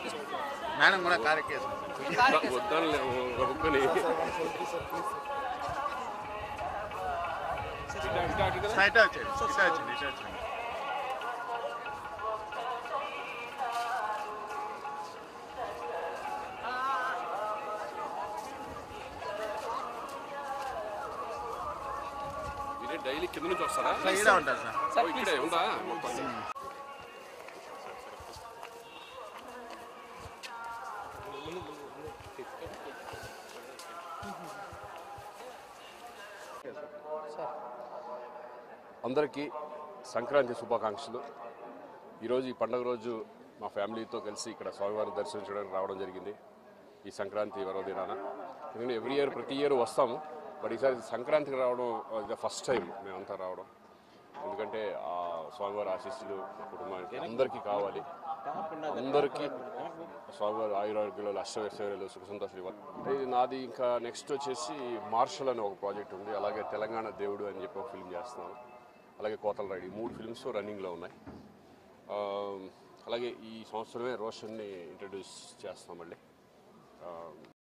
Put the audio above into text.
madam కూడా కారెక్కేసి వద్దాను ఒప్పుకొని ఇట వచ్చేది ఇట వచ్చింది ఇట వచ్చింది ఇదే డైలీ కింద నుంచి వస్తారా ఇట్లా ఈడ ఉంటుంది సార్ ఓ, ఇక్కడే ఉందా మొత్తం అందరికీ సంక్రాంతి శుభాకాంక్షలు ఈరోజు ఈ పండుగ రోజు మా ఫ్యామిలీతో కలిసి ఇక్కడ స్వామివారిని దర్శించడానికి రావడం జరిగింది ఈ సంక్రాంతి పర్వదినాన ఎందుకంటే ఎవ్రీ ఇయర్ ప్రతి ఇయర్ వస్తాము బట్ ఈసారి సంక్రాంతికి రావడం ఇది ఫస్ట్ టైం మేమంతా రావడం ఎందుకంటే ఆ స్వామివారి ఆశీస్సులు మా కుటుంబానికి అందరికీ కావాలి అందరికీ స్వామివారి ఆయురారోగ్యాలు అష్టవైశ్వర్యాలు సుఖ సంతోషాలు ఇవ్వాలి ఇది నాది ఇంకా నెక్స్ట్ వచ్చేసి మార్షల్ అనే ఒక ప్రాజెక్ట్ ఉంది అలాగే తెలంగాణ దేవుడు అని చెప్పి ఒక ఫిల్మ్ చేస్తున్నాను అలాగే కోతల రైడ్ ఈ మూడు ఫిల్మ్స్ రన్నింగ్లో ఉన్నాయి ఆ, అలాగే ఈ సంవత్సరమే రోషన్ని ఇంట్రడ్యూస్ చేస్తాం మళ్ళీ ఆ,